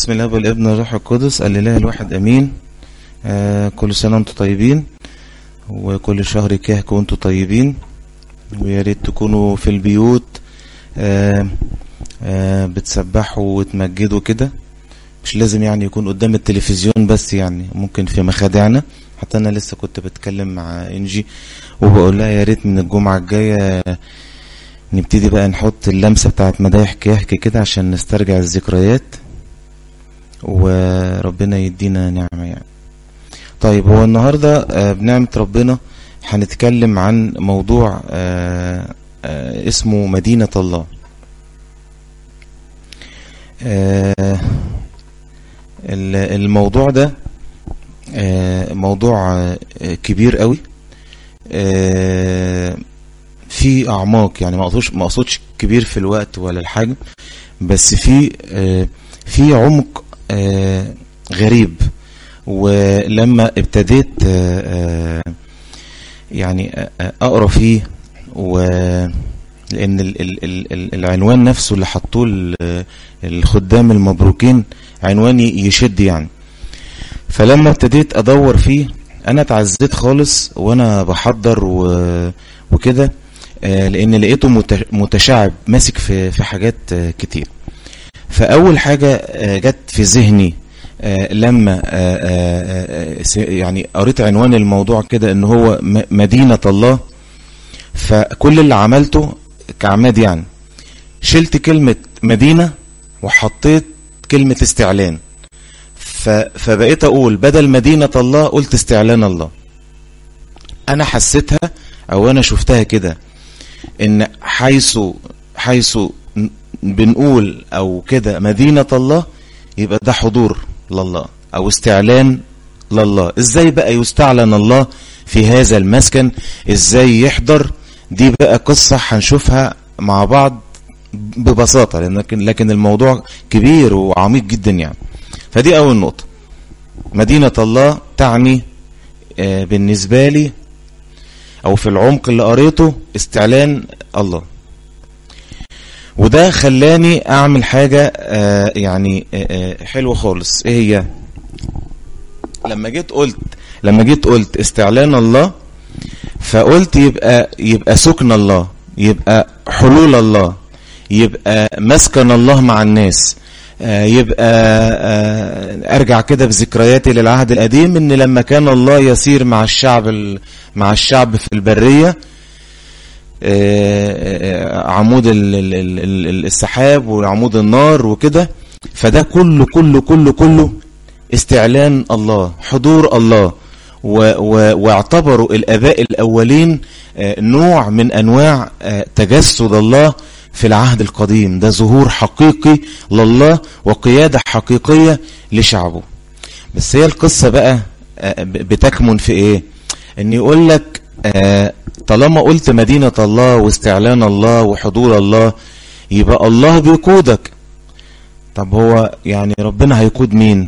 بسم الله والابن والروح القدس الاله الواحد امين آه كل سنه وانتم طيبين وكل شهر كهك وانتم طيبين ويا ريت تكونوا في البيوت آه آه بتسبحوا وتمجدوا كده مش لازم يعني يكون قدام التلفزيون بس يعني ممكن في مخادعنا حتى انا لسه كنت بتكلم مع انجي وبقول لها يا ريت من الجمعه الجايه نبتدي بقى نحط اللمسه بتاعت مدايح كهك كده عشان نسترجع الذكريات وربنا يدينا نعمه يعني طيب هو النهارده آه، بنعمه ربنا هنتكلم عن موضوع آه، آه، اسمه مدينه الله آه، ال- الموضوع ده آه، موضوع آه، كبير قوي آه، في اعماق يعني ما اقصدش ما اقصدش كبير في الوقت ولا الحجم بس في آه، في عمق آه، غريب ولما ابتديت آه، آه، يعني آه، آه، اقرا فيه و لان ال- ال- ال- ال- العنوان نفسه اللي حطوه ال- الخدام المبروكين عنوان يشد يعني فلما ابتديت ادور فيه انا اتعزيت خالص وانا بحضر و... وكده آه، لان لقيته مت- متشعب ماسك في في حاجات آه، كتير فاول حاجه آه، جت في ذهني آه، لما آه، آه، آه، س- يعني قريت عنوان الموضوع كده ان هو م- مدينه الله فكل اللي عملته كعماد يعني شلت كلمه مدينه وحطيت كلمه استعلان ف... فبقيت اقول بدل مدينة الله قلت استعلان الله انا حسيتها او انا شفتها كده ان حيث حيث ن- بنقول او كده مدينة الله يبقى ده حضور لله او استعلان لله ازاي بقى يستعلن الله في هذا المسكن ازاي يحضر دي بقى قصة هنشوفها مع بعض ببساطة لكن لكن الموضوع كبير وعميق جدا يعني فدي أول نقطة مدينة الله تعني آه، بالنسبة لي أو في العمق اللي قريته استعلان الله وده خلاني أعمل حاجة آه، يعني آه، آه، حلوة خالص إيه هي لما جيت قلت لما جيت قلت استعلان الله فقلت يبقى يبقى سكن الله يبقى حلول الله يبقى مسكن الله مع الناس آه، يبقى آه، ارجع كده بذكرياتي للعهد القديم ان لما كان الله يسير مع الشعب ال- مع الشعب في البريه آه، آه، عمود ال- ال- ال- ال- السحاب وعمود النار وكده فده كله كله كله كله استعلان الله حضور الله و و واعتبروا الاباء الاولين آه، نوع من انواع آه، تجسد الله في العهد القديم ده ظهور حقيقي لله وقياده حقيقيه لشعبه بس هي القصه بقى آه، ب- بتكمن في ايه ان يقول لك آه، طالما قلت مدينه الله واستعلان الله وحضور الله يبقى الله بيقودك طب هو يعني ربنا هيقود مين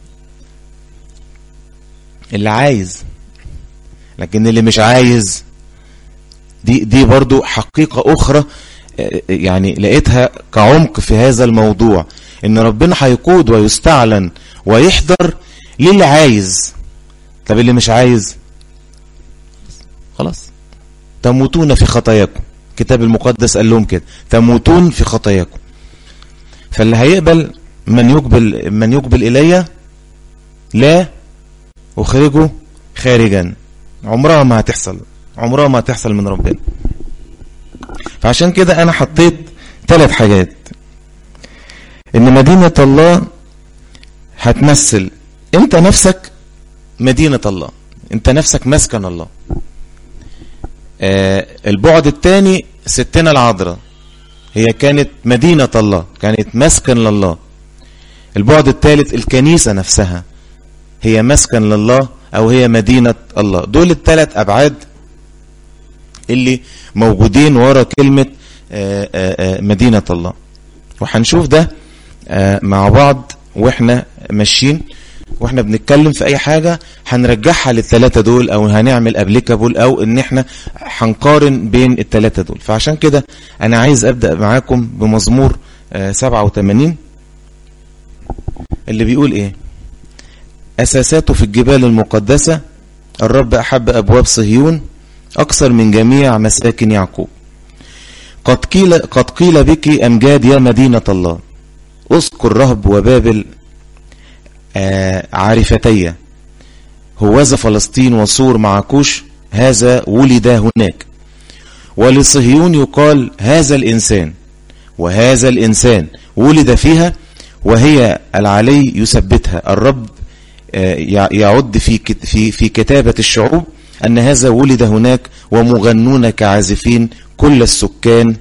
اللي عايز لكن اللي مش عايز دي دي برضو حقيقة أخرى آه، يعني لقيتها كعمق في هذا الموضوع إن ربنا هيقود ويستعلن ويحضر للي عايز طب اللي مش عايز خلاص تموتون في خطاياكم الكتاب المقدس قال لهم كده تموتون في خطاياكم فاللي هيقبل من يقبل من يقبل إلي لا اخرجه خارجا عمرها ما هتحصل عمرها ما هتحصل من ربنا فعشان كده انا حطيت ثلاث حاجات ان مدينة الله هتمثل انت نفسك مدينة الله انت نفسك مسكن الله آه البعد الثاني ستنا العذراء هي كانت مدينة الله كانت مسكن لله البعد الثالث الكنيسة نفسها هي مسكن لله او هي مدينة الله دول الثلاث ابعاد اللي موجودين ورا كلمة آه، آه، آه، مدينة الله وهنشوف ده آه، مع بعض واحنا ماشيين واحنا بنتكلم في اي حاجة هنرجعها للثلاثة دول او هنعمل ابليكابل او ان احنا هنقارن بين الثلاثة دول فعشان كده انا عايز ابدأ معاكم بمزمور آه، 87 اللي بيقول ايه اساساته في الجبال المقدسة الرب احب ابواب صهيون اكثر من جميع مساكن يعقوب قد قيل, قد قيل بك امجاد يا مدينة الله اذكر رهب وبابل آه عارفتي هوذا فلسطين وصور مع كوش هذا ولد هناك ولصهيون يقال هذا الإنسان وهذا الإنسان ولد فيها وهي العلي يثبتها الرب يعد في في في كتابة الشعوب أن هذا ولد هناك ومغنون كعازفين كل السكان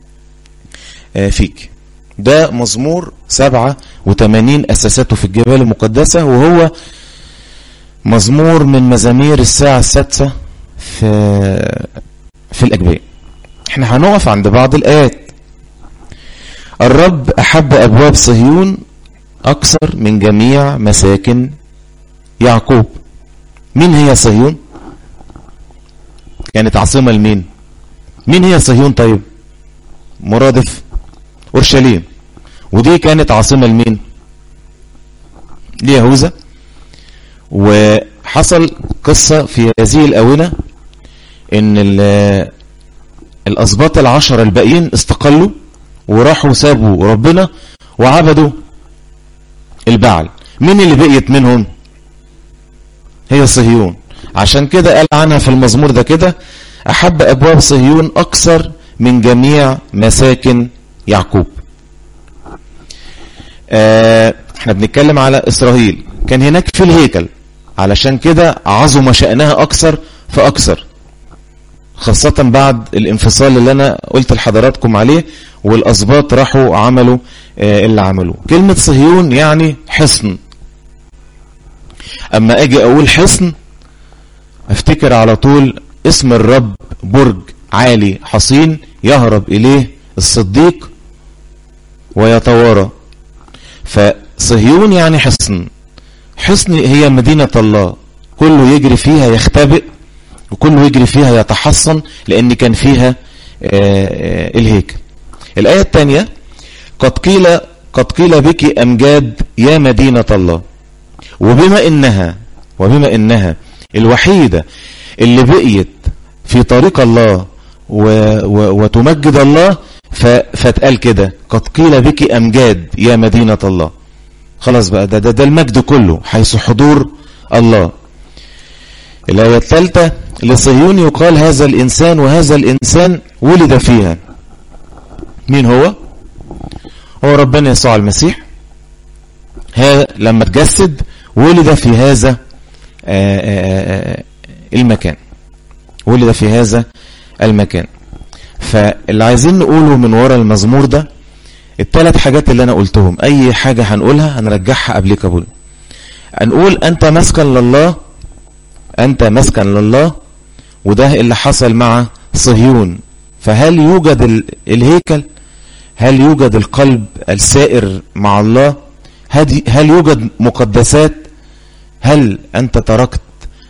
فيك ده مزمور سبعة وثمانين أساساته في الجبال المقدسة وهو مزمور من مزامير الساعة السادسة في في الأجبية احنا هنقف عند بعض الآيات الرب أحب أبواب صهيون أكثر من جميع مساكن يعقوب مين هي صهيون كانت عاصمة لمين مين هي صهيون طيب مرادف أورشليم ودي كانت عاصمة لمين ليهوذا وحصل قصة في هذه الأونة ان الأسباط العشر الباقيين استقلوا وراحوا سابوا ربنا وعبدوا البعل مين اللي بقيت منهم هي صهيون عشان كده قال عنها في المزمور ده كده أحب أبواب صهيون أكثر من جميع مساكن يعقوب آه احنا بنتكلم على إسرائيل كان هناك في الهيكل علشان كده عظم شأنها أكثر فأكثر خاصة بعد الانفصال اللي أنا قلت لحضراتكم عليه والأسباط راحوا عملوا آه اللي عملوه كلمة صهيون يعني حصن أما أجي أقول حصن افتكر على طول اسم الرب برج عالي حصين يهرب إليه الصديق ويتوارى فصهيون يعني حصن حصن هي مدينة الله كله يجري فيها يختبئ وكله يجري فيها يتحصن لأن كان فيها الهيكل الآية الثانية قد قيل قد قيل بك أمجاد يا مدينة الله وبما إنها وبما إنها الوحيدة اللي بقيت في طريق الله و و وتمجد الله فتقال كده قد قيل بك أمجاد يا مدينة الله خلاص بقى ده, ده, ده المجد كله حيث حضور الله الآية الثالثة لصهيون يقال هذا الإنسان وهذا الإنسان ولد فيها مين هو هو ربنا يسوع المسيح هذا لما تجسد ولد في هذا آآ آآ المكان ولد في هذا المكان فاللي عايزين نقوله من ورا المزمور ده الثلاث حاجات اللي انا قلتهم اي حاجة هنقولها هنرجعها قبل قبول هنقول انت مسكن لله انت مسكن لله وده اللي حصل مع صهيون فهل يوجد الهيكل هل يوجد القلب السائر مع الله هل يوجد مقدسات هل انت تركت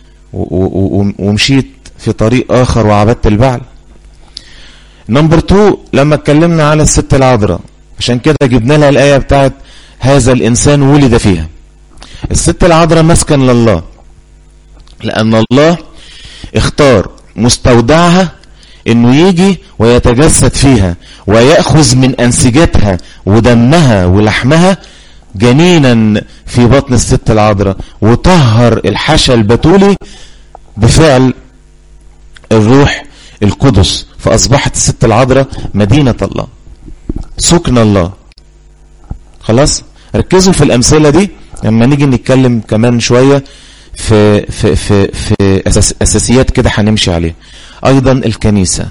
ومشيت في طريق اخر وعبدت البعل نمبر 2 لما اتكلمنا على الست العذراء عشان كده جبنا لها الايه بتاعت هذا الانسان ولد فيها الست العذراء مسكن لله لان الله اختار مستودعها انه يجي ويتجسد فيها ويأخذ من انسجتها ودمها ولحمها جنينا في بطن الست العذراء وطهر الحشا البتولي بفعل الروح القدس فأصبحت الست العذراء مدينة الله سكن الله خلاص ركزوا في الأمثلة دي لما نيجي نتكلم كمان شوية في, في, في, في أساس أساسيات كده هنمشي عليها أيضا الكنيسة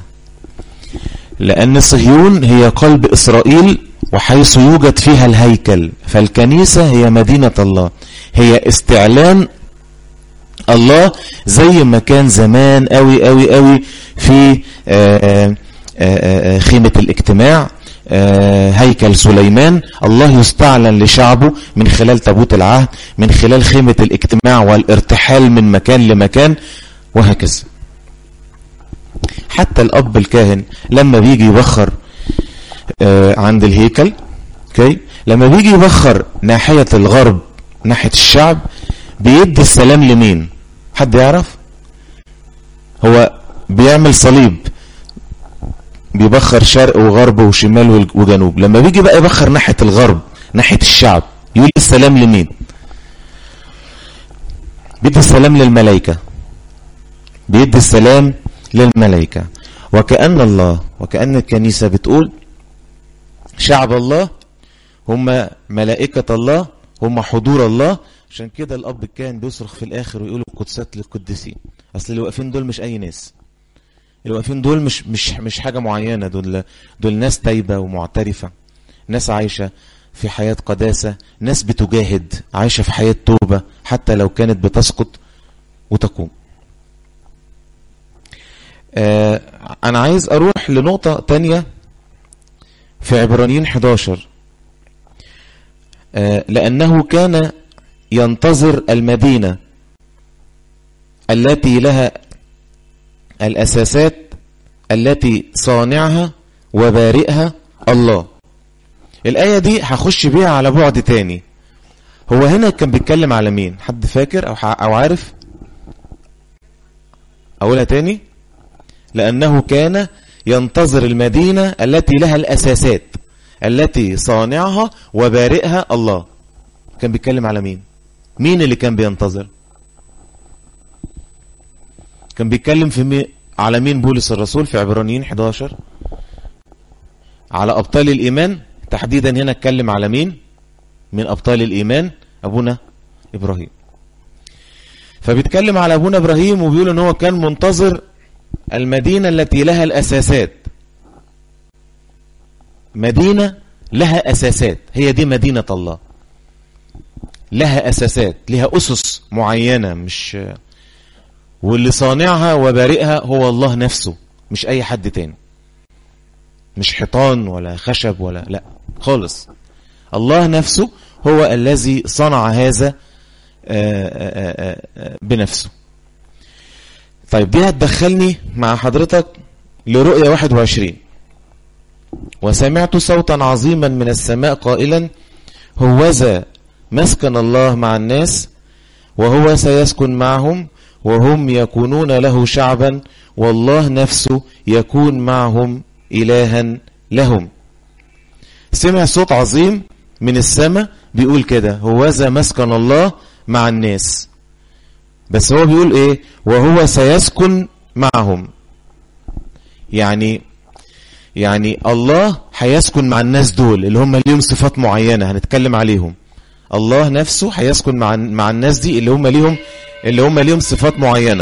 لأن صهيون هي قلب إسرائيل وحيث يوجد فيها الهيكل فالكنيسة هي مدينة الله هي استعلان الله زي ما كان زمان قوي قوي قوي في آآ آآ خيمة الاجتماع هيكل سليمان الله يستعلن لشعبه من خلال تابوت العهد من خلال خيمة الاجتماع والارتحال من مكان لمكان وهكذا حتى الأب الكاهن لما بيجي يبخر عند الهيكل اوكي لما بيجي يبخر ناحية الغرب ناحية الشعب بيدي السلام لمين حد يعرف هو بيعمل صليب بيبخر شرق وغرب وشمال وجنوب لما بيجي بقى يبخر ناحية الغرب ناحية الشعب يقول السلام لمين بيدي السلام للملائكة بيدي السلام للملائكة وكأن الله وكأن الكنيسة بتقول شعب الله هم ملائكة الله هم حضور الله عشان كده الأب كان بيصرخ في الآخر ويقول القدسات للقديسين أصل اللي واقفين دول مش أي ناس اللي واقفين دول مش مش مش حاجة معينة دول دول ناس تايبة ومعترفة ناس عايشة في حياة قداسة ناس بتجاهد عايشة في حياة توبة حتى لو كانت بتسقط وتقوم آه أنا عايز أروح لنقطة تانية في عبرانيين 11 آه لأنه كان ينتظر المدينة التي لها الأساسات التي صانعها وبارئها الله الآية دي هخش بيها على بعد تاني هو هنا كان بيتكلم على مين حد فاكر أو, أو عارف أقولها تاني لأنه كان ينتظر المدينة التي لها الأساسات التي صانعها وبارئها الله كان بيتكلم على مين مين اللي كان بينتظر كان بيتكلم في مي... على مين بولس الرسول في عبرانيين 11 على أبطال الإيمان تحديدا هنا اتكلم على مين من أبطال الإيمان أبونا إبراهيم فبيتكلم على أبونا إبراهيم وبيقول ان هو كان منتظر المدينة التي لها الأساسات مدينة لها أساسات هي دي مدينة الله لها أساسات لها أسس معينة مش واللي صانعها وبارئها هو الله نفسه مش أي حد تاني مش حيطان ولا خشب ولا لا خالص الله نفسه هو الذي صنع هذا بنفسه طيب دي هتدخلني مع حضرتك لرؤية 21 وسمعت صوتا عظيما من السماء قائلا هوذا مسكن الله مع الناس وهو سيسكن معهم وهم يكونون له شعبا والله نفسه يكون معهم إلها لهم سمع صوت عظيم من السماء بيقول كده هوذا مسكن الله مع الناس بس هو بيقول ايه وهو سيسكن معهم يعني يعني الله هيسكن مع الناس دول اللي هم ليهم صفات معينة هنتكلم عليهم الله نفسه هيسكن مع مع الناس دي اللي هم ليهم اللي هم ليهم صفات معينة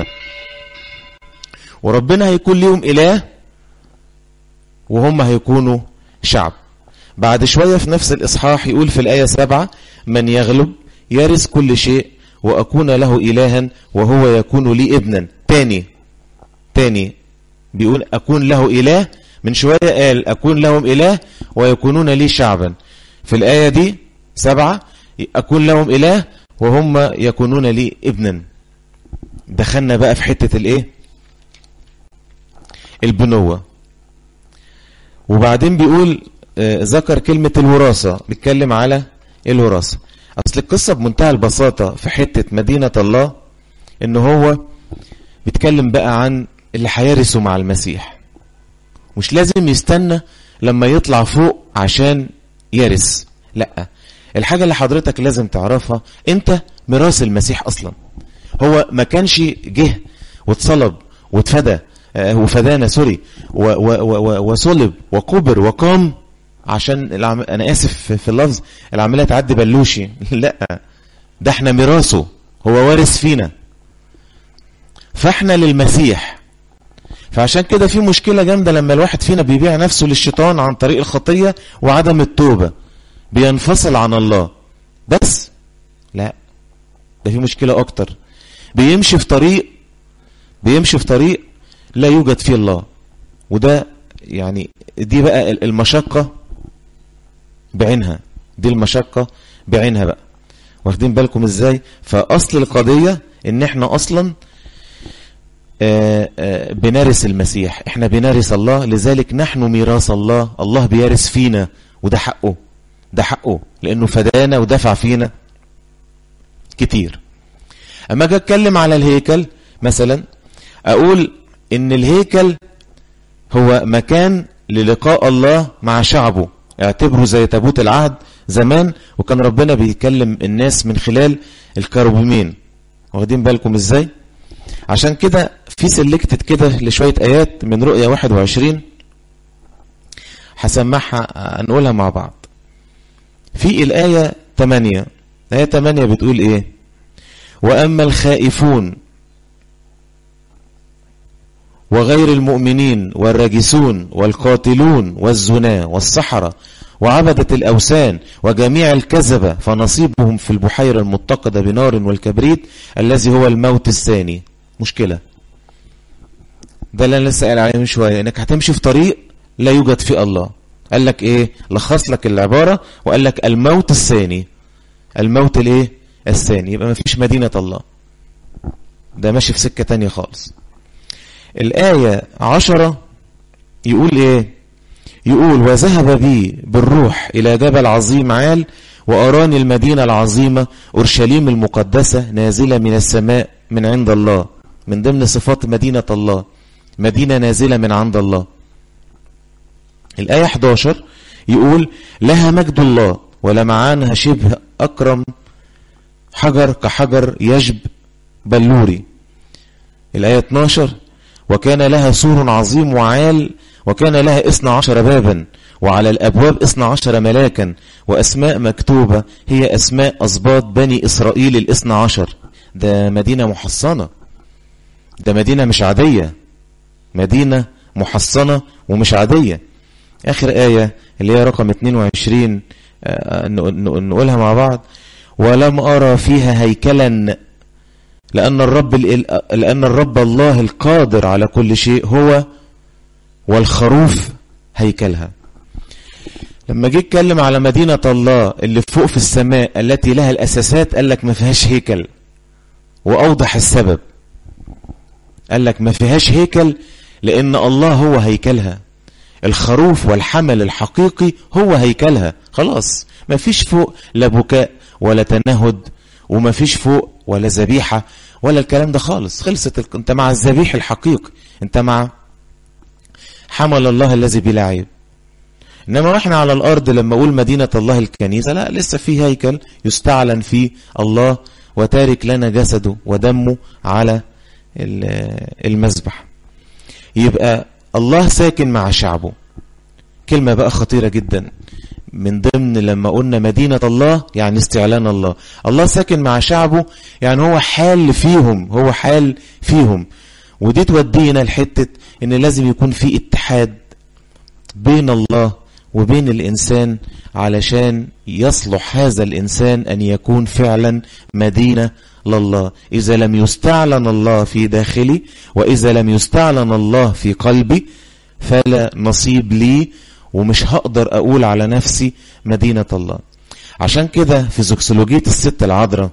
وربنا هيكون ليهم إله وهم هيكونوا شعب بعد شوية في نفس الإصحاح يقول في الآية سبعة من يغلب يرث كل شيء وأكون له إلها وهو يكون لي ابنا تاني تاني بيقول أكون له إله من شوية قال أكون لهم إله ويكونون لي شعبا في الآية دي سبعة أكون لهم إله وهم يكونون لي ابنا دخلنا بقى في حتة الايه البنوة وبعدين بيقول آه ذكر كلمة الوراثة بيتكلم على الوراثة اصل القصة بمنتهى البساطة في حتة مدينة الله ان هو بيتكلم بقى عن اللي هيرثوا مع المسيح مش لازم يستنى لما يطلع فوق عشان يرث لا الحاجة اللي حضرتك لازم تعرفها انت ميراث المسيح اصلا هو ما كانش جه واتصلب واتفدى وفدانا سوري وصلب وقبر وقام عشان العم... انا اسف في اللفظ العمليه تعدي بلوشي لا ده احنا ميراثه هو وارث فينا فاحنا للمسيح فعشان كده في مشكله جامده لما الواحد فينا بيبيع نفسه للشيطان عن طريق الخطيه وعدم التوبه بينفصل عن الله بس لا ده في مشكله اكتر بيمشي في طريق بيمشي في طريق لا يوجد فيه الله وده يعني دي بقى المشقة بعينها دي المشقة بعينها بقى واخدين بالكم ازاي فاصل القضية ان احنا اصلا آآ آآ بنرث المسيح احنا بنرث الله لذلك نحن ميراث الله الله بيرث فينا وده حقه ده حقه لانه فدانا ودفع فينا كتير اما اجي اتكلم على الهيكل مثلا اقول ان الهيكل هو مكان للقاء الله مع شعبه اعتبره زي تابوت العهد زمان وكان ربنا بيكلم الناس من خلال الكروبيمين واخدين بالكم ازاي عشان كده في سلكتد كده لشوية ايات من رؤية 21 هسمعها نقولها مع بعض في الآية 8 الآية 8 بتقول ايه وأما الخائفون وغير المؤمنين والراجسون والقاتلون والزنا والسحرة وعبدة الأوثان وجميع الكذبة فنصيبهم في البحيرة المتقدة بنار والكبريت الذي هو الموت الثاني مشكلة ده اللي أنا لسه قال عليه من شوية إنك هتمشي في طريق لا يوجد فيه الله قال لك إيه لخص لك العبارة وقال لك الموت الثاني الموت الإيه الثاني يبقى ما فيش مدينة الله ده ماشي في سكة تانية خالص الآية عشرة يقول إيه يقول وذهب بي بالروح إلى جبل عظيم عال وأراني المدينة العظيمة أورشليم المقدسة نازلة من السماء من عند الله من ضمن صفات مدينة الله مدينة نازلة من عند الله الآية 11 يقول لها مجد الله ولمعانها شبه أكرم حجر كحجر يجب بلوري الآية 12 وكان لها سور عظيم وعال وكان لها اثنى عشر بابا وعلى الأبواب اثنى عشر ملاكا وأسماء مكتوبة هي أسماء أصباط بني إسرائيل الاثنى عشر ده مدينة محصنة ده مدينة مش عادية مدينة محصنة ومش عادية آخر آية اللي هي رقم 22 نقولها مع بعض ولم أرى فيها هيكلا لأن الرب لأن الرب الله القادر على كل شيء هو والخروف هيكلها لما جه اتكلم على مدينة الله اللي فوق في السماء التي لها الأساسات قال لك ما فيهاش هيكل وأوضح السبب قال لك ما فيهاش هيكل لأن الله هو هيكلها الخروف والحمل الحقيقي هو هيكلها خلاص ما فيش فوق لا بكاء ولا تنهد وما فيش فوق ولا ذبيحة ولا الكلام ده خالص خلصت انت مع الذبيح الحقيقي انت مع حمل الله الذي بلا عيب انما احنا على الارض لما اقول مدينة الله الكنيسة لا لسه في هيكل يستعلن فيه الله وتارك لنا جسده ودمه على المذبح يبقى الله ساكن مع شعبه كلمة بقى خطيرة جدا من ضمن لما قلنا مدينة الله يعني استعلان الله الله ساكن مع شعبه يعني هو حال فيهم هو حال فيهم ودي تودينا لحتة ان لازم يكون في اتحاد بين الله وبين الانسان علشان يصلح هذا الانسان ان يكون فعلا مدينة لله اذا لم يستعلن الله في داخلي واذا لم يستعلن الله في قلبي فلا نصيب لي ومش هقدر اقول على نفسي مدينة الله عشان كده في زوكسولوجية الست العذراء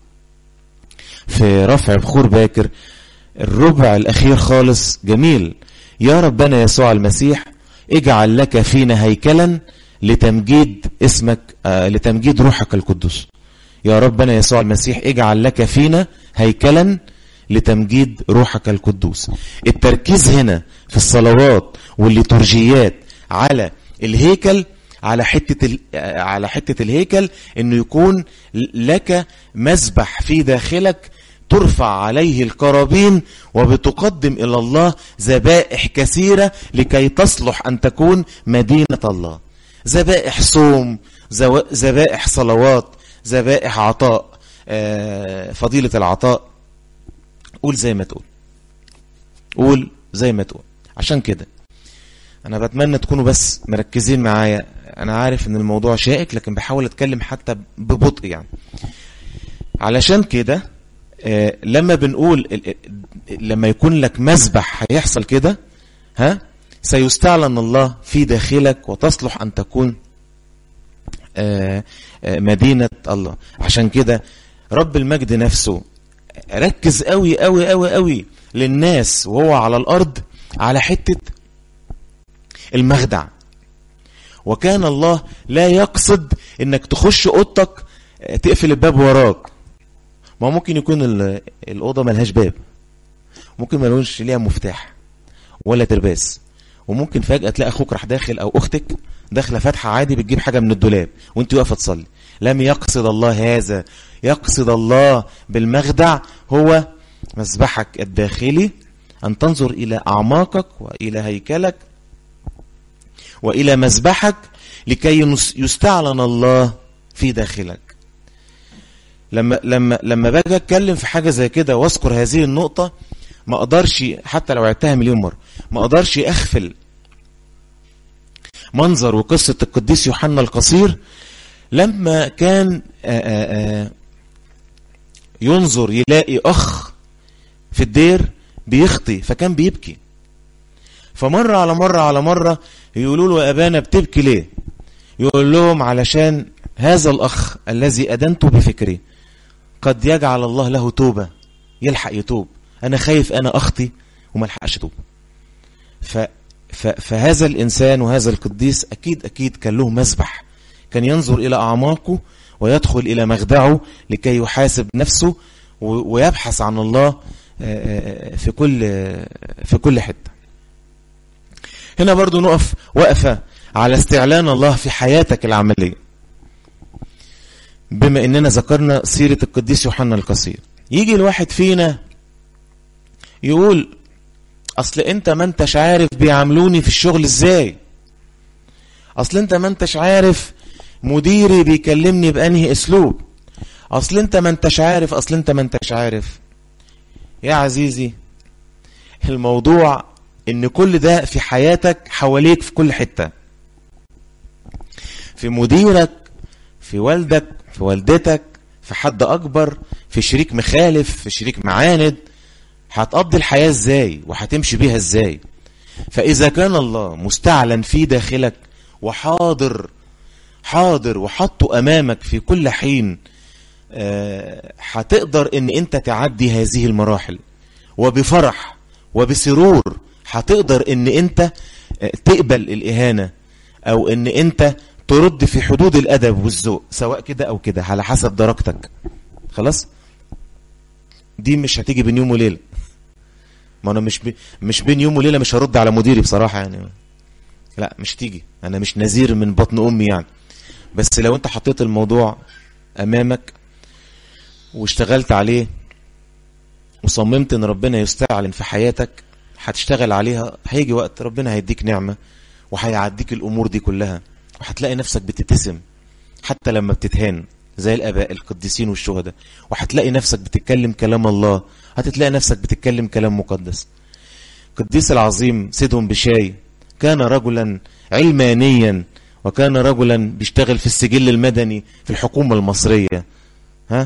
في رفع بخور باكر الربع الاخير خالص جميل يا ربنا يسوع المسيح اجعل لك فينا هيكلا لتمجيد اسمك آه لتمجيد روحك القدس يا ربنا يسوع المسيح اجعل لك فينا هيكلا لتمجيد روحك القدوس التركيز هنا في الصلوات والليتورجيات على الهيكل على حتة على حتة الهيكل انه يكون لك مذبح في داخلك ترفع عليه القرابين وبتقدم الى الله ذبائح كثيرة لكي تصلح ان تكون مدينة الله ذبائح صوم ذبائح صلوات ذبائح عطاء فضيلة العطاء قول زي ما تقول قول زي ما تقول عشان كده انا بتمنى تكونوا بس مركزين معايا انا عارف ان الموضوع شائك لكن بحاول اتكلم حتى ببطء يعني علشان كده آه لما بنقول لما يكون لك مذبح هيحصل كده ها سيستعلن الله في داخلك وتصلح ان تكون آه آه مدينة الله عشان كده رب المجد نفسه ركز قوي قوي قوي قوي للناس وهو على الارض على حتة المخدع وكان الله لا يقصد انك تخش اوضتك تقفل الباب وراك ما ممكن يكون الاوضه ملهاش باب ممكن ما لهوش ليها مفتاح ولا ترباس وممكن فجاه تلاقي اخوك راح داخل او اختك داخله فاتحه عادي بتجيب حاجه من الدولاب وانت واقفه تصلي لم يقصد الله هذا يقصد الله بالمخدع هو مسبحك الداخلي أن تنظر إلى أعماقك وإلى هيكلك وإلى مسبحك لكي يستعلن الله في داخلك لما لما لما باجي اتكلم في حاجه زي كده واذكر هذه النقطه ما اقدرش حتى لو عدتها مليون مره ما اقدرش اغفل منظر وقصه القديس يوحنا القصير لما كان آآ آآ ينظر يلاقي اخ في الدير بيخطي فكان بيبكي فمرة على مرة على مرة يقولوا له يا أبانا بتبكي ليه يقول لهم علشان هذا الأخ الذي أدنت بفكري قد يجعل الله له توبة يلحق يتوب أنا خايف أنا أخطي وما لحقش توب ف ف فهذا الإنسان وهذا القديس أكيد أكيد كان له مسبح كان ينظر إلى أعماقه ويدخل إلى مخدعه لكي يحاسب نفسه ويبحث عن الله في كل في كل حتة هنا برضو نقف وقفة على استعلان الله في حياتك العملية بما اننا ذكرنا سيرة القديس يوحنا القصير يجي الواحد فينا يقول اصل انت ما انتش عارف بيعاملوني في الشغل ازاي اصل انت ما انتش عارف مديري بيكلمني بانهي اسلوب اصل انت ما انتش عارف اصل انت ما انتش عارف يا عزيزي الموضوع ان كل ده في حياتك حواليك في كل حتة في مديرك في والدك في والدتك في حد اكبر في شريك مخالف في شريك معاند هتقضي الحياة ازاي وهتمشي بيها ازاي فاذا كان الله مستعلن في داخلك وحاضر حاضر وحطه امامك في كل حين هتقدر ان انت تعدي هذه المراحل وبفرح وبسرور هتقدر ان انت تقبل الاهانة او ان انت ترد في حدود الادب والذوق سواء كده او كده على حسب درجتك خلاص دي مش هتيجي بين يوم وليله ما انا مش بي مش بين يوم وليله مش هرد على مديري بصراحه يعني لا مش تيجي انا مش نذير من بطن امي يعني بس لو انت حطيت الموضوع امامك واشتغلت عليه وصممت ان ربنا يستعلن في حياتك هتشتغل عليها هيجي وقت ربنا هيديك نعمة وهيعديك الامور دي كلها وهتلاقي نفسك بتبتسم حتى لما بتتهان زي الاباء القديسين والشهداء وهتلاقي نفسك بتتكلم كلام الله هتلاقي نفسك بتتكلم كلام مقدس القديس العظيم سيدهم بشاي كان رجلا علمانيا وكان رجلا بيشتغل في السجل المدني في الحكومة المصرية ها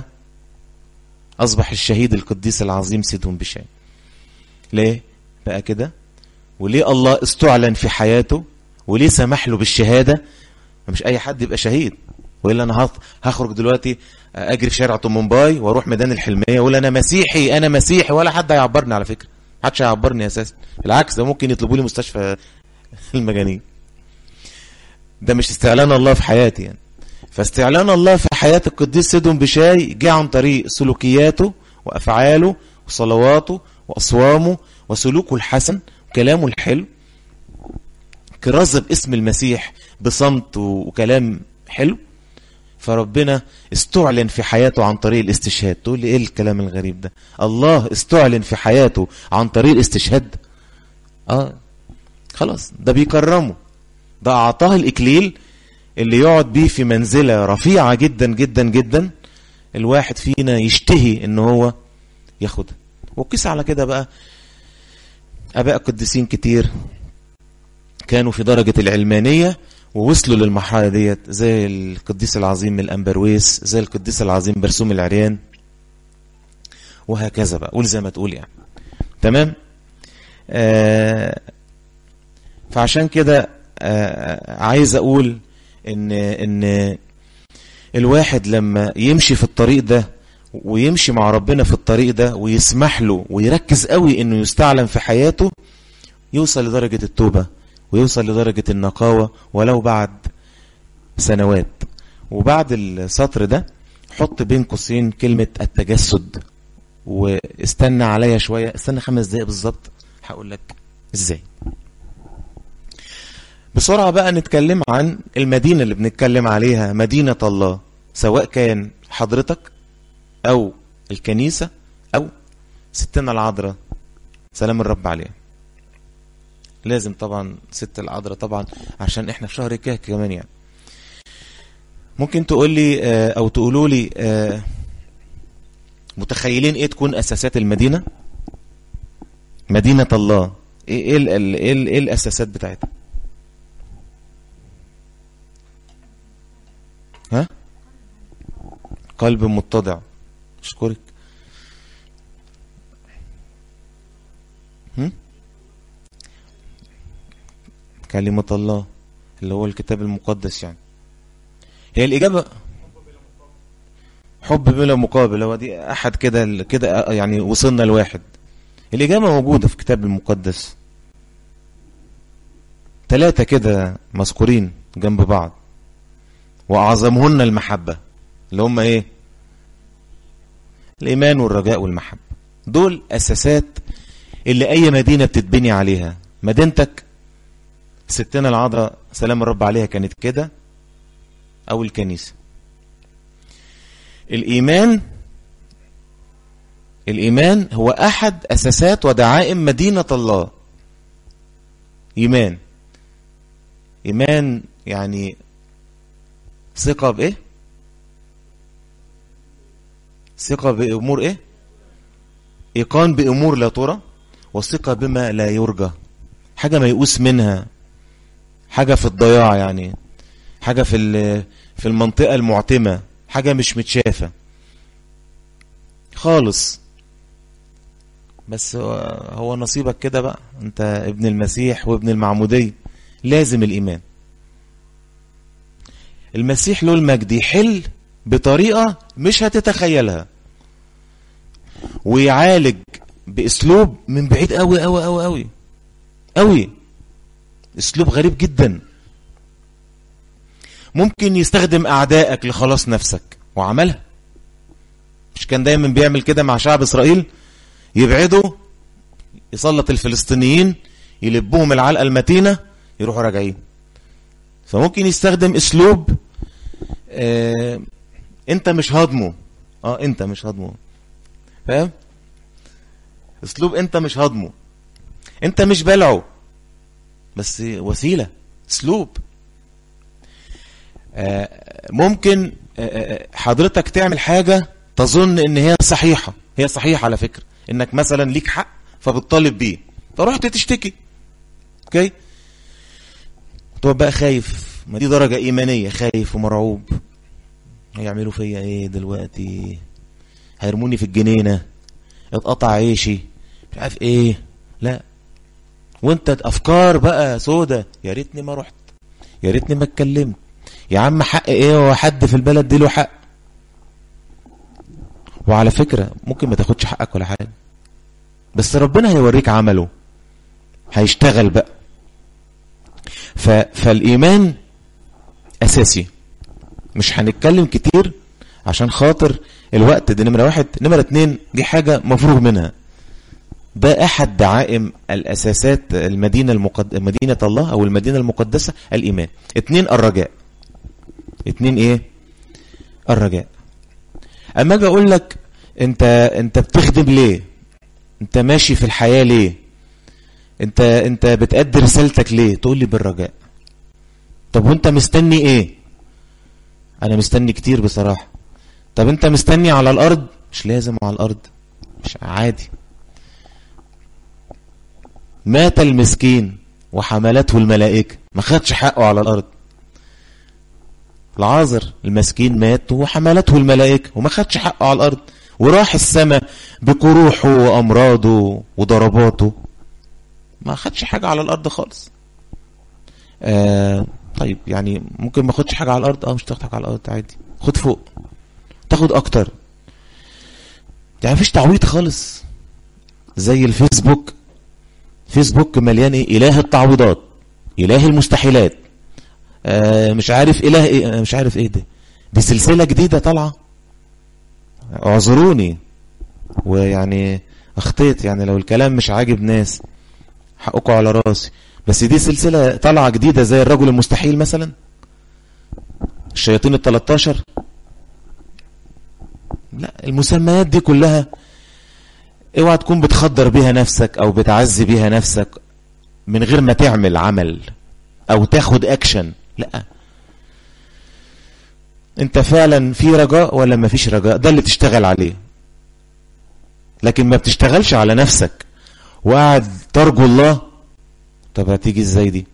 أصبح الشهيد القديس العظيم سيدهم بشاي ليه بقى كده وليه الله استعلن في حياته وليه سمح له بالشهادة مش أي حد يبقى شهيد وإلا أنا هخرج دلوقتي أجري في شارع طمنباي وأروح ميدان الحلمية وأقول أنا مسيحي أنا مسيحي ولا حد هيعبرني على فكرة محدش هيعبرني أساسا بالعكس ده ممكن يطلبوا لي مستشفى المجانين ده مش استعلان الله في حياتي يعني فاستعلان الله في حياة القديس سيدهم بشاي جه عن طريق سلوكياته وأفعاله وصلواته وأصوامه وسلوكه الحسن وكلامه الحلو كرازة باسم المسيح بصمت وكلام حلو فربنا استعلن في حياته عن طريق الاستشهاد تقول لي ايه الكلام الغريب ده الله استعلن في حياته عن طريق الاستشهاد اه خلاص ده بيكرمه ده اعطاه الاكليل اللي يقعد بيه في منزلة رفيعة جدا جدا جدا الواحد فينا يشتهي ان هو ياخدها وقيس على كده بقى اباء قديسين كتير كانوا في درجة العلمانية ووصلوا للمرحلة ديت زي القديس العظيم الأنبرويس زي القديس العظيم برسوم العريان وهكذا بقى قول زي ما تقول يعني تمام آه فعشان كده آه عايز أقول إن إن الواحد لما يمشي في الطريق ده ويمشي مع ربنا في الطريق ده ويسمح له ويركز قوي إنه يستعلم في حياته يوصل لدرجة التوبة ويوصل لدرجة النقاوة ولو بعد سنوات وبعد السطر ده حط بين قوسين كلمة التجسد واستنى عليا شوية استنى خمس دقايق بالظبط هقول لك ازاي بسرعة بقى نتكلم عن المدينة اللي بنتكلم عليها مدينة الله سواء كان حضرتك او الكنيسة او ستنا العذراء سلام الرب عليها لازم طبعا ست العذراء طبعا عشان احنا في شهر كهك كمان يعني ممكن تقول لي او تقولوا لي متخيلين ايه تكون اساسات المدينة مدينة الله ايه ايه, ال ال ايه, ال ايه الاساسات بتاعتها ها قلب متضع اشكرك هم؟ كلمة الله اللي هو الكتاب المقدس يعني هي الإجابة حب بلا مقابل هو دي أحد كده كده يعني وصلنا لواحد الإجابة موجودة في الكتاب المقدس ثلاثة كده مذكورين جنب بعض وأعظمهن المحبة اللي هم إيه الإيمان والرجاء والمحبة دول أساسات اللي أي مدينة بتتبني عليها مدينتك ستنا العذراء سلام الرب عليها كانت كده أو الكنيسة الإيمان الإيمان هو أحد أساسات ودعائم مدينة الله إيمان إيمان يعني ثقة بإيه ثقة بأمور إيه إيقان بأمور لا ترى وثقة بما لا يرجى حاجة ما يقوس منها حاجة في الضياع يعني حاجة في في المنطقة المعتمة حاجة مش متشافة خالص بس هو نصيبك كده بقى انت ابن المسيح وابن المعمودية لازم الإيمان المسيح له المجد يحل بطريقة مش هتتخيلها ويعالج باسلوب من بعيد قوي قوي قوي قوي قوي اسلوب غريب جدا ممكن يستخدم اعدائك لخلاص نفسك وعملها مش كان دايما بيعمل كده مع شعب اسرائيل يبعدوا يسلط الفلسطينيين يلبوهم العلقه المتينه يروحوا راجعين فممكن يستخدم اسلوب آه انت مش هضمه اه انت مش هضمه فاهم اسلوب انت مش هضمه انت مش بلعه بس وسيلة اسلوب آه ممكن آه حضرتك تعمل حاجة تظن ان هي صحيحة هي صحيحة على فكرة انك مثلا ليك حق فبتطالب بيه فرحت تشتكي اوكي تبقى بقى خايف ما دي درجة ايمانية خايف ومرعوب هيعملوا فيا ايه دلوقتي هيرموني في الجنينة اتقطع عيشي مش عارف ايه لا وانت افكار بقى سودة يا ريتني ما رحت يا ريتني ما اتكلمت يا عم حق ايه هو حد في البلد دي له حق وعلى فكرة ممكن ما تاخدش حقك ولا حاجة بس ربنا هيوريك عمله هيشتغل بقى ف... فالإيمان أساسي مش هنتكلم كتير عشان خاطر الوقت ده نمرة واحد نمرة اتنين دي حاجة مفروغ منها ده أحد دعائم الأساسات المدينة المقد... مدينة الله أو المدينة المقدسة الإيمان اتنين الرجاء اتنين إيه الرجاء أما أجي أقول لك أنت أنت بتخدم ليه أنت ماشي في الحياة ليه أنت أنت بتأدي رسالتك ليه تقول لي بالرجاء طب وأنت مستني إيه أنا مستني كتير بصراحة طب أنت مستني على الأرض مش لازم على الأرض مش عادي مات المسكين وحملته الملائكة ما خدش حقه على الأرض العازر المسكين مات وحملته الملائكة وما خدش حقه على الأرض وراح السماء بقروحه وأمراضه وضرباته ما خدش حاجة على الأرض خالص آه طيب يعني ممكن ما خدش حاجة على الأرض اه مش تاخد حاجة على الأرض عادي خد فوق تاخد أكتر يعني مفيش تعويض خالص زي الفيسبوك فيسبوك مليان ايه اله التعويضات إله المستحيلات آه مش عارف إله إيه مش عارف إيه ده دي سلسلة جديدة طالعة اعذروني ويعني اخطيت يعني لو الكلام مش عاجب ناس حقكم على راسي بس دي سلسلة طالعة جديدة زي الرجل المستحيل مثلا الشياطين التلاتاشر لا المسميات دي كلها اوعى تكون بتخدر بيها نفسك او بتعزي بيها نفسك من غير ما تعمل عمل او تاخد اكشن لا انت فعلا في رجاء ولا ما فيش رجاء ده اللي تشتغل عليه لكن ما بتشتغلش على نفسك وقاعد ترجو الله طب هتيجي ازاي دي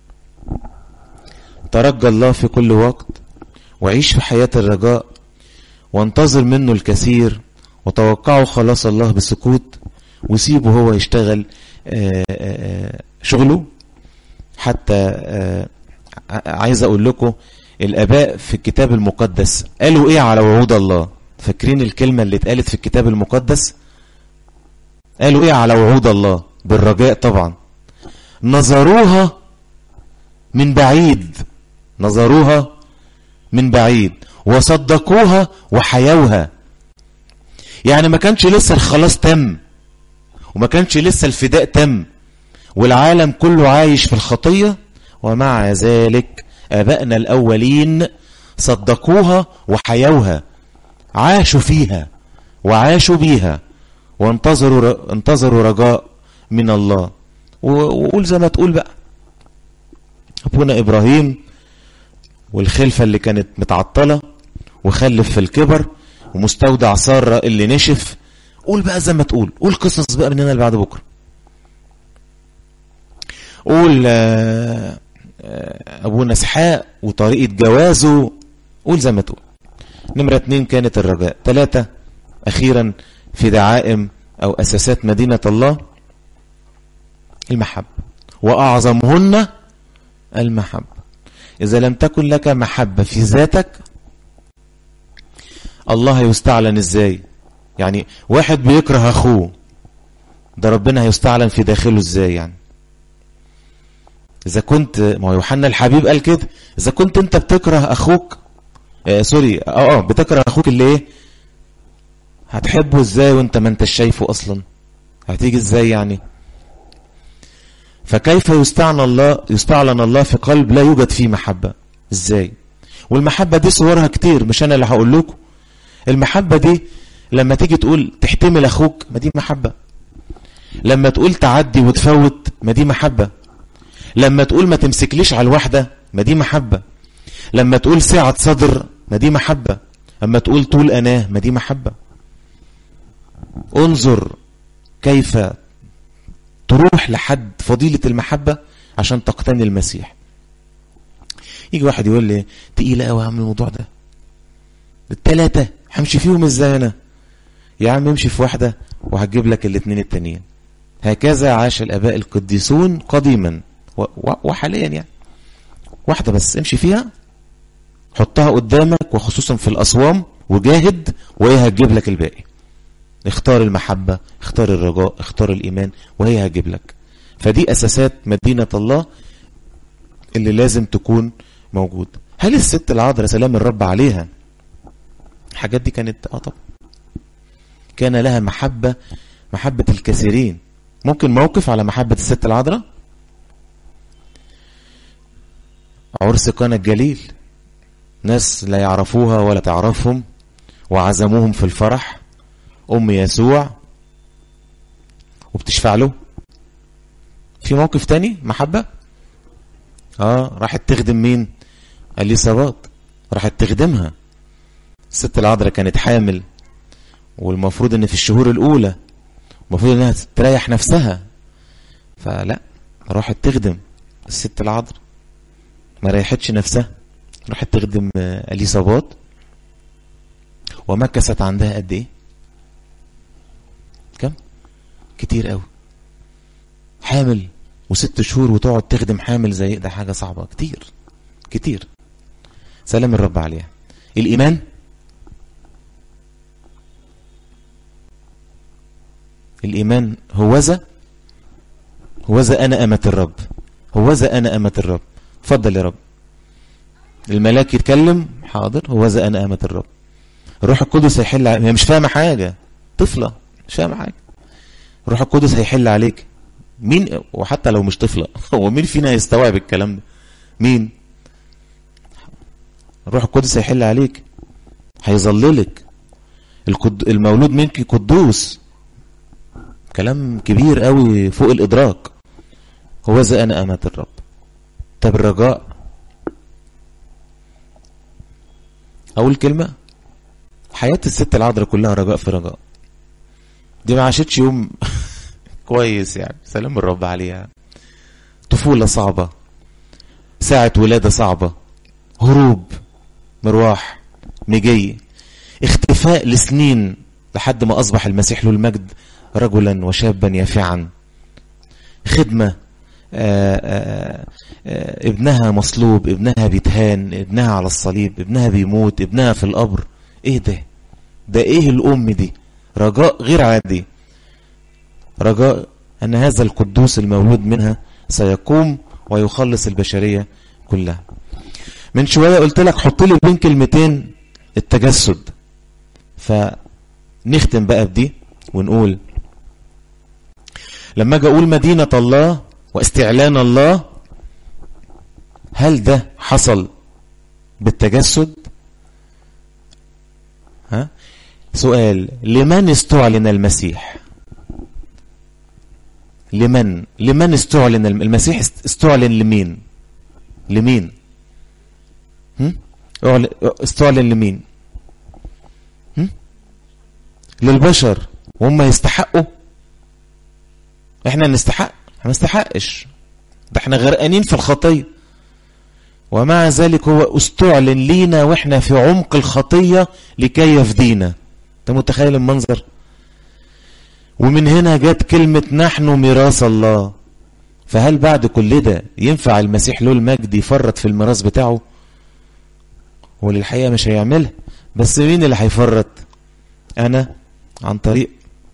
ترجى الله في كل وقت وعيش في حياة الرجاء وانتظر منه الكثير وتوقعوا خلاص الله بسكوت وسيبه هو يشتغل آآ آآ شغله حتى عايز اقول لكم الاباء في الكتاب المقدس قالوا ايه على وعود الله فاكرين الكلمة اللي اتقالت في الكتاب المقدس قالوا ايه على وعود الله بالرجاء طبعا نظروها من بعيد نظروها من بعيد وصدقوها وحيوها يعني ما كانش لسه الخلاص تم وما كانش لسه الفداء تم والعالم كله عايش في الخطية ومع ذلك آبائنا الأولين صدقوها وحيوها عاشوا فيها وعاشوا بيها وانتظروا انتظروا رجاء من الله وقول زي ما تقول بقى أبونا إبراهيم والخلفة اللي كانت متعطلة وخلف في الكبر ومستودع سارة اللي نشف قول بقى زي ما تقول قول قصص بقى من هنا اللي بعد بكرة قول أبونا اسحاق وطريقة جوازه قول زي ما تقول نمرة اتنين كانت الرجاء ثلاثة أخيرا في دعائم أو أساسات مدينة الله المحبة وأعظمهن المحبة إذا لم تكن لك محبة في ذاتك الله هيستعلن إزاي يعني واحد بيكره أخوه ده ربنا هيستعلن في داخله إزاي يعني إذا كنت ما هو يوحنا الحبيب قال كده إذا كنت أنت بتكره أخوك آه سوري اه اه بتكره أخوك اللي إيه هتحبه إزاي وأنت ما أنتش شايفه أصلا هتيجي إزاي يعني فكيف يستعلن الله يستعلن الله في قلب لا يوجد فيه محبة ازاي والمحبة دي صورها كتير مش انا اللي هقول لكم المحبة دي لما تيجي تقول تحتمل اخوك ما دي محبة لما تقول تعدي وتفوت ما دي محبة لما تقول ما تمسكليش على الواحدة ما دي محبة لما تقول سعة صدر ما دي محبة اما تقول طول اناه ما دي محبة انظر كيف تروح لحد فضيلة المحبة عشان تقتني المسيح يجي واحد يقول لي تقيلة قوي يا عم الموضوع ده التلاتة همشي فيهم ازاي انا يا عم امشي في واحدة وهجيب لك الاتنين التانيين هكذا عاش الاباء القديسون قديما وحاليا يعني واحدة بس امشي فيها حطها قدامك وخصوصا في الأصوام وجاهد وهي هتجيب لك الباقي اختار المحبة اختار الرجاء اختار الإيمان وهي هتجيب لك فدي أساسات مدينة الله اللي لازم تكون موجود هل الست العذراء سلام الرب عليها الحاجات دي كانت اه طبعا كان لها محبة محبة الكثيرين ممكن موقف على محبة الست العذراء عرس قنا الجليل ناس لا يعرفوها ولا تعرفهم وعزموهم في الفرح أم يسوع وبتشفع له في موقف تاني محبة اه راحت تخدم مين اليصابات راحت تخدمها الست العذراء كانت حامل والمفروض ان في الشهور الاولى المفروض انها تريح نفسها فلا راحت تخدم الست العذراء ما ريحتش نفسها راحت تخدم اليصابات ومكست عندها قد ايه كم كتير قوي حامل وست شهور وتقعد تخدم حامل زي ده حاجة صعبة كتير كتير سلام الرب عليها الإيمان الإيمان هوذا هوذا أنا أمة الرب هوذا أنا أمة الرب اتفضل يا رب الملاك يتكلم حاضر هوذا أنا أمة الرب الروح القدس هيحل ع- هي مش فاهمة حاجة طفلة مش فاهمة حاجة الروح القدس هيحل عليك مين وحتى لو مش طفلة هو مين فينا يستوعب الكلام ده مين الروح القدس هيحل عليك هيظللك القد... المولود منك قدوس كلام كبير قوي فوق الإدراك هو ذا أنا أمة الرب طب الرجاء أول كلمة حياة الست العذراء كلها رجاء في رجاء دي ما عاشتش يوم كويس يعني سلام الرب عليها طفولة صعبة ساعة ولادة صعبة هروب مروح مجي اختفاء لسنين لحد ما أصبح المسيح له المجد رجلا وشابا يافعا خدمة آآ آآ آآ ابنها مصلوب ابنها بيتهان ابنها على الصليب ابنها بيموت ابنها في القبر ايه ده ده ايه الام دي رجاء غير عادي رجاء ان هذا القدوس المولود منها سيقوم ويخلص البشرية كلها من شوية قلت لك حط لي بين كلمتين التجسد فنختم بقى بدي ونقول لما اجي اقول مدينة الله واستعلان الله هل ده حصل بالتجسد ها سؤال لمن استعلن المسيح لمن لمن استعلن الم- المسيح است- استعلن لمين لمين هم؟ أعل- استعلن لمين هم؟ للبشر وهم يستحقوا احنا نستحق ما نستحقش ده احنا غرقانين في الخطيه ومع ذلك هو استعلن لينا واحنا في عمق الخطيه لكي يفدينا انت متخيل المنظر ومن هنا جت كلمة نحن ميراث الله فهل بعد كل ده ينفع المسيح له المجد يفرط في الميراث بتاعه هو للحقيقة مش هيعملها بس مين اللي هيفرط انا عن طريق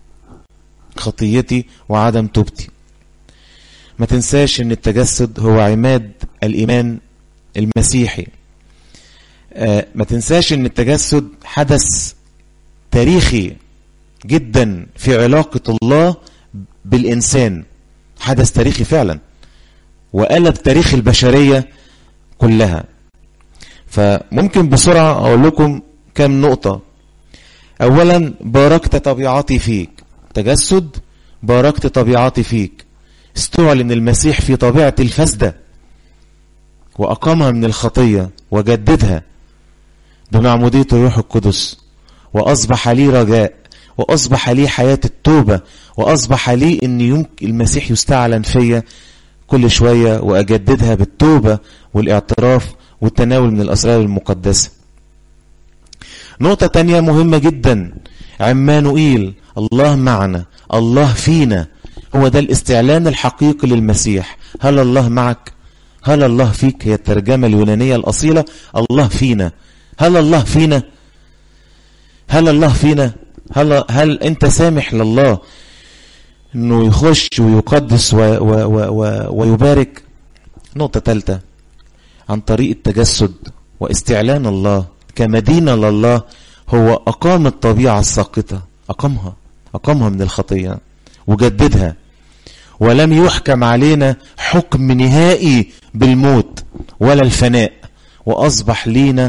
خطيتي وعدم توبتي ما تنساش ان التجسد هو عماد الايمان المسيحي آه ما تنساش ان التجسد حدث تاريخي جدا في علاقة الله بالإنسان حدث تاريخي فعلا وقلب تاريخ البشرية كلها فممكن بسرعة أقول لكم كم نقطة أولا باركت طبيعتي فيك تجسد باركت طبيعتي فيك استعلن المسيح في طبيعة الفسدة وأقامها من الخطية وجددها بمعمودية الروح القدس وأصبح لي رجاء وأصبح لي حياة التوبة وأصبح لي أن يمكن المسيح يستعلن فيا كل شوية وأجددها بالتوبة والاعتراف والتناول من الأسرار المقدسة نقطة تانية مهمة جدا عمانوئيل الله معنا الله فينا هو ده الاستعلان الحقيقي للمسيح هل الله معك هل الله فيك هي الترجمة اليونانية الأصيلة الله فينا هل الله فينا هل الله فينا هل, هل انت سامح لله انه يخش ويقدس و و و و ويبارك نقطة ثالثة عن طريق التجسد واستعلان الله كمدينة لله هو أقام الطبيعة الساقطة أقامها أقامها من الخطية وجددها ولم يحكم علينا حكم نهائي بالموت ولا الفناء وأصبح لينا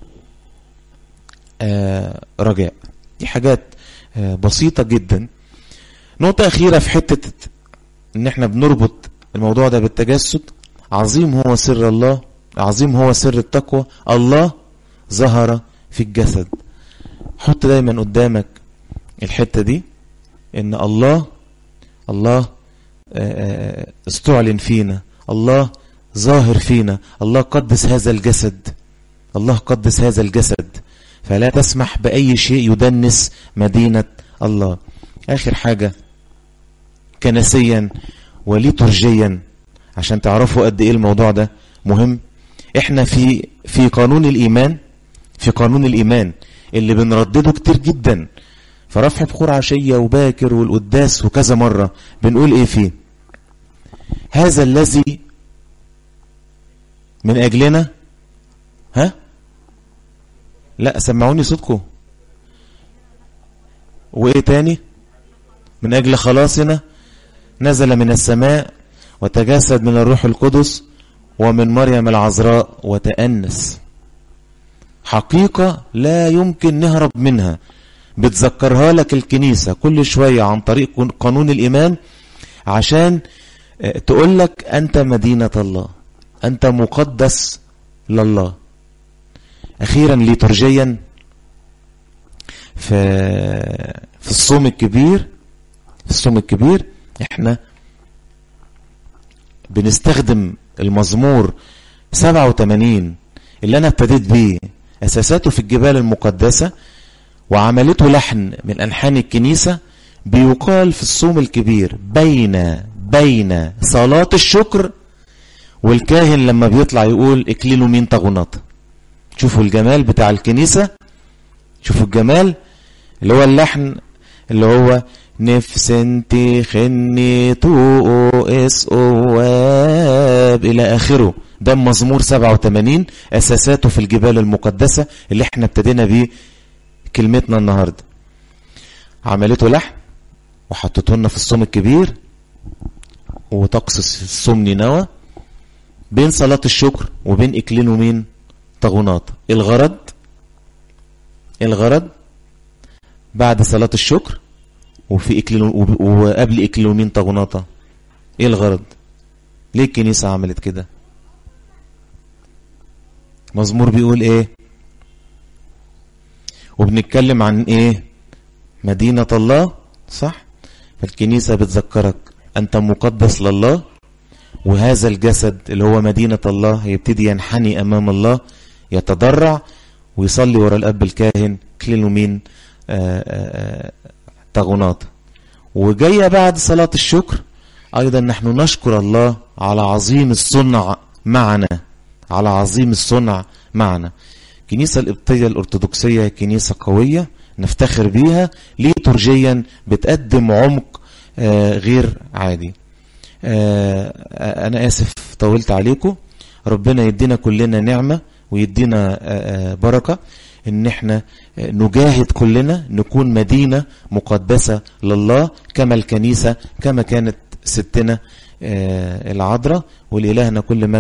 آه رجاء دي حاجات آه بسيطة جدا نقطة أخيرة في حتة إن إحنا بنربط الموضوع ده بالتجسد عظيم هو سر الله عظيم هو سر التقوى الله ظهر في الجسد حط دايما قدامك الحتة دي إن الله الله آه استعلن فينا الله ظاهر فينا الله قدس هذا الجسد الله قدس هذا الجسد فلا تسمح بأي شيء يدنس مدينة الله آخر حاجة كنسيا وليتورجيا عشان تعرفوا قد ايه الموضوع ده مهم احنا في في قانون الايمان في قانون الايمان اللي بنردده كتير جدا فرفع بخور عشية وباكر والقداس وكذا مرة بنقول ايه فيه هذا الذي من أجلنا ها لا سمعوني صوتكم وإيه تاني من أجل خلاصنا نزل من السماء وتجسد من الروح القدس ومن مريم العذراء وتأنس حقيقة لا يمكن نهرب منها بتذكرها لك الكنيسة كل شوية عن طريق قانون الإيمان عشان تقول لك أنت مدينة الله أنت مقدس لله أخيرا ليترجيا في في الصوم الكبير في الصوم الكبير احنا بنستخدم المزمور 87 اللي انا ابتديت بيه اساساته في الجبال المقدسة وعملته لحن من انحان الكنيسة بيقال في الصوم الكبير بين بين صلاة الشكر والكاهن لما بيطلع يقول اكللوا مين طغناط شوفوا الجمال بتاع الكنيسة شوفوا الجمال اللي هو اللحن اللي هو نفس انت خني تو اس اواب الى اخره ده مزمور 87 اساساته في الجبال المقدسة اللي احنا ابتدينا بيه كلمتنا النهاردة عملته لحن وحطته لنا في الصوم الكبير وطقس الصوم نينوى بين صلاة الشكر وبين اكلين ومين طغونات الغرض الغرض بعد صلاة الشكر وفي إكليل وقبل إكليل ومين طغناطة إيه الغرض ليه الكنيسة عملت كده مزمور بيقول إيه وبنتكلم عن إيه مدينة الله صح فالكنيسة بتذكرك أنت مقدس لله وهذا الجسد اللي هو مدينة الله هيبتدي ينحني أمام الله يتضرع ويصلي ورا الأب الكاهن كلينو مين طغناط وجاية بعد صلاة الشكر أيضا نحن نشكر الله على عظيم الصنع معنا على عظيم الصنع معنا كنيسة القبطية الأرثوذكسية كنيسة قوية نفتخر بيها ليتورجيا بتقدم عمق آه غير عادي آه أنا آسف طولت عليكم ربنا يدينا كلنا نعمة ويدينا آه بركة ان احنا نجاهد كلنا نكون مدينة مقدسة لله كما الكنيسة كما كانت ستنا العذراء ولإلهنا كل مجد